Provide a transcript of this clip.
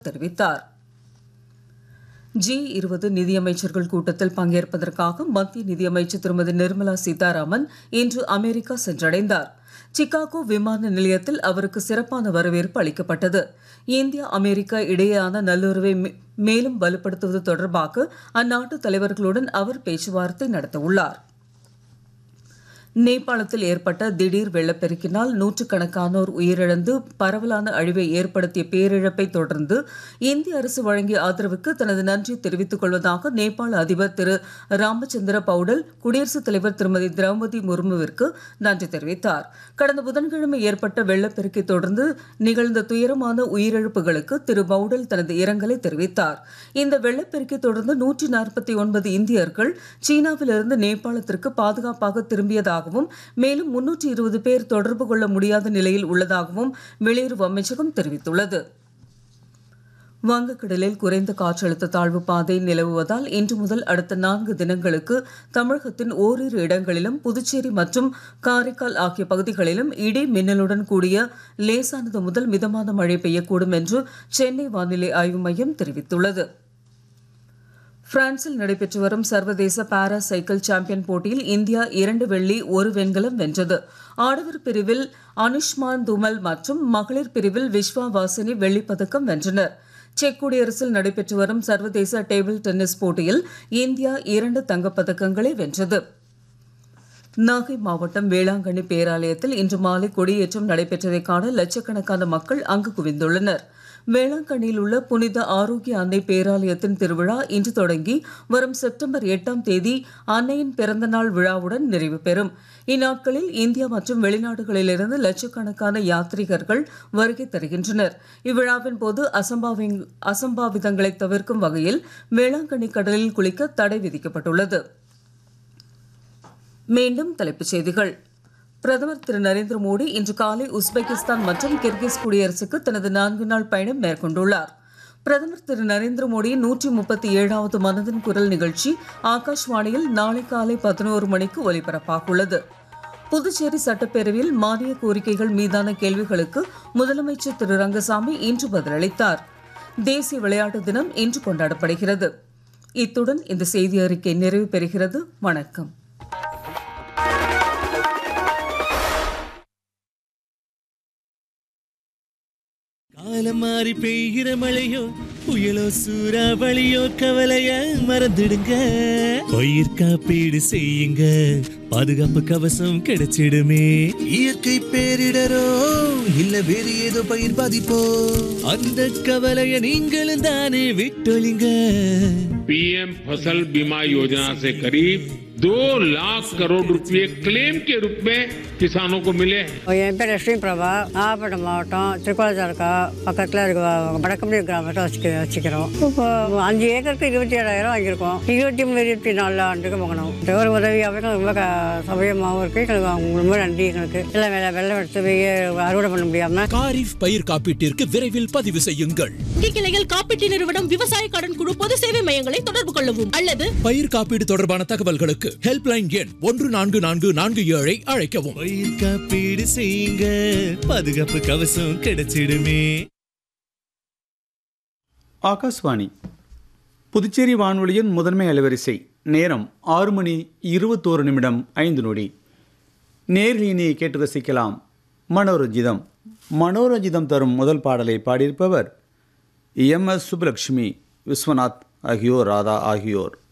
தெரிவித்தார் ஜி இருபது நிதியமைச்சர்கள் கூட்டத்தில் பங்கேற்பதற்காக மத்திய நிதியமைச்சர் திருமதி நிர்மலா சீதாராமன் இன்று அமெரிக்கா சென்றடைந்தார் சிகாகோ விமான நிலையத்தில் அவருக்கு சிறப்பான வரவேற்பு அளிக்கப்பட்டது இந்தியா அமெரிக்கா இடையேயான நல்லுறவை மே- மேலும் வலுப்படுத்துவது தொடர்பாக அந்நாட்டு தலைவர்களுடன் அவர் பேச்சுவார்த்தை நடத்தவுள்ளார் நேபாளத்தில் ஏற்பட்ட திடீர் வெள்ளப்பெருக்கினால் நூற்றுக்கணக்கானோர் உயிரிழந்து பரவலான அழிவை ஏற்படுத்திய பேரிழப்பை தொடர்ந்து இந்திய அரசு வழங்கிய ஆதரவுக்கு தனது நன்றி தெரிவித்துக் கொள்வதாக நேபாள அதிபர் திரு ராமச்சந்திர பவுடல் குடியரசுத் தலைவர் திருமதி திரௌபதி முர்முவிற்கு நன்றி தெரிவித்தார் கடந்த புதன்கிழமை ஏற்பட்ட வெள்ளப்பெருக்கை தொடர்ந்து நிகழ்ந்த துயரமான உயிரிழப்புகளுக்கு திரு பவுடல் தனது இரங்கலை தெரிவித்தார் இந்த வெள்ளப்பெருக்கை தொடர்ந்து நூற்றி நாற்பத்தி ஒன்பது இந்தியர்கள் சீனாவிலிருந்து நேபாளத்திற்கு பாதுகாப்பாக திரும்பியதாகவும் மேலும் முன்னூற்றி இருபது பேர் தொடர்பு கொள்ள முடியாத நிலையில் உள்ளதாகவும் வெளியுறவு அமைச்சகம் தெரிவித்துள்ளது வங்கக்கடலில் குறைந்த காற்றழுத்த தாழ்வு பாதை நிலவுவதால் இன்று முதல் அடுத்த நான்கு தினங்களுக்கு தமிழகத்தின் ஓரிரு இடங்களிலும் புதுச்சேரி மற்றும் காரைக்கால் ஆகிய பகுதிகளிலும் இடி மின்னலுடன் கூடிய லேசானது முதல் மிதமான மழை பெய்யக்கூடும் என்று சென்னை வானிலை ஆய்வு மையம் தெரிவித்துள்ளது பிரான்சில் நடைபெற்று வரும் சர்வதேச பாரா சைக்கிள் சாம்பியன் போட்டியில் இந்தியா இரண்டு வெள்ளி ஒரு வெண்கலம் வென்றது ஆடவர் பிரிவில் அனுஷ்மான் துமல் மற்றும் மகளிர் பிரிவில் விஸ்வா வாசினி வெள்ளிப் பதக்கம் வென்றனர் செக் குடியரசில் நடைபெற்று வரும் சர்வதேச டேபிள் டென்னிஸ் போட்டியில் இந்தியா இரண்டு தங்கப்பதக்கங்களை வென்றது நாகை மாவட்டம் வேளாங்கண்ணி பேராலயத்தில் இன்று மாலை கொடியேற்றம் நடைபெற்றதை காண லட்சக்கணக்கான மக்கள் அங்கு குவிந்துள்ளனர் வேளாங்கண்ணியில் உள்ள புனித ஆரோக்கிய அன்னை பேராலயத்தின் திருவிழா இன்று தொடங்கி வரும் செப்டம்பர் எட்டாம் தேதி அன்னையின் பிறந்தநாள் விழாவுடன் நிறைவு பெறும் இந்நாட்களில் இந்தியா மற்றும் வெளிநாடுகளிலிருந்து லட்சக்கணக்கான யாத்ரீகர்கள் வருகை தருகின்றனர் இவ்விழாவின் போது அசம்பாவி அசம்பாவிதங்களை தவிர்க்கும் வகையில் வேளாங்கண்ணி கடலில் குளிக்க தடை விதிக்கப்பட்டுள்ளது மீண்டும் தலைப்புச் செய்திகள் பிரதமர் திரு நரேந்திர மோடி இன்று காலை உஸ்பெகிஸ்தான் மற்றும் கிர்கிஸ் குடியரசுக்கு தனது நான்கு நாள் பயணம் மேற்கொண்டுள்ளார் பிரதமர் திரு நரேந்திர மோடியின் நூற்றி முப்பத்தி ஏழாவது மனதின் குரல் நிகழ்ச்சி ஆகாஷ்வாணியில் நாளை காலை பதினோரு மணிக்கு ஒலிபரப்பாகுள்ளது புதுச்சேரி சட்டப்பேரவையில் மானிய கோரிக்கைகள் மீதான கேள்விகளுக்கு முதலமைச்சர் திரு ரங்கசாமி இன்று பதிலளித்தார் தேசிய விளையாட்டு தினம் இன்று கொண்டாடப்படுகிறது இத்துடன் இந்த செய்தி அறிக்கை நிறைவு பெறுகிறது வணக்கம் காலம் மாறி பெய்கிற மழையோ புயலோ சூறாவளியோ கவலைய மறந்துடுங்க பயிர் காப்பீடு செய்யுங்க பாதுகாப்பு கவசம் கிடைச்சிடுமே இயற்கை பேரிடரோ இல்ல வேறு ஏதோ பயிர் பாதிப்போ அந்த கவலைய நீங்களும் தானே விட்டொழிங்க पीएम फसल बीमा योजना से करीब दो लाख करोड़ रुपए क्लेम के रूप में किसानों को मिले हैं என் பேர் லட்சுமி பிரபா நாகப்பட்டினம் மாவட்டம் திருக்கோளத்தாலுக்கா பக்கத்தில் இருக்க வடக்கம்பி கிராமத்தை வச்சுக்க வச்சுக்கிறோம் இப்போ அஞ்சு ஏக்கருக்கு இருபத்தி ஏழாயிரம் வாங்கியிருக்கோம் இருபத்தி மூணு இருபத்தி நாலு ஆண்டுக்கு வாங்கினோம் இந்த ஒரு உதவியாகவே எங்களுக்கு ரொம்ப க- சௌகரியமாகவும் இருக்குது எங்களுக்கு அவங்க ரொம்ப நன்றி எங்களுக்கு எல்லாம் வெள்ளம் வெள்ளம் எடுத்து போய் அறுவடை பண்ண முடியாமல் காரிஃப் பயிர் காப்பீட்டிற்கு விரைவில் பதிவு செய்யுங்கள் வங்கி கிளைகள் காப்பீட்டு நிறுவனம் விவசாய கடன் குழு பொது சேவை மையங்களை தொடர்பு கொள்ளவும் அல்லது பயிர் காப்பீடு தொடர்பான தகவல்களுக்கு ஹெல்ப்லைன் எண் ஒன்று நான்கு நான்கு நான்கு ஏழை அழைக்கவும் பயிர் காப்பீடு செய்யுங்க பாதுகாப்பு கவசம் கிடைச்சிடுமே ஆகாஷ்வாணி புதுச்சேரி வானொலியின் முதன்மை அலைவரிசை நேரம் ஆறு மணி இருபத்தோரு நிமிடம் ஐந்து நொடி நேர்லினியை கேட்டு ரசிக்கலாம் மனோரஞ்சிதம் மனோரஞ்சிதம் தரும் முதல் பாடலை பாடியிருப்பவர் எம் எஸ் சுப்புலட்சுமி விஸ்வநாத் ஆகியோர் ராதா ஆகியோர்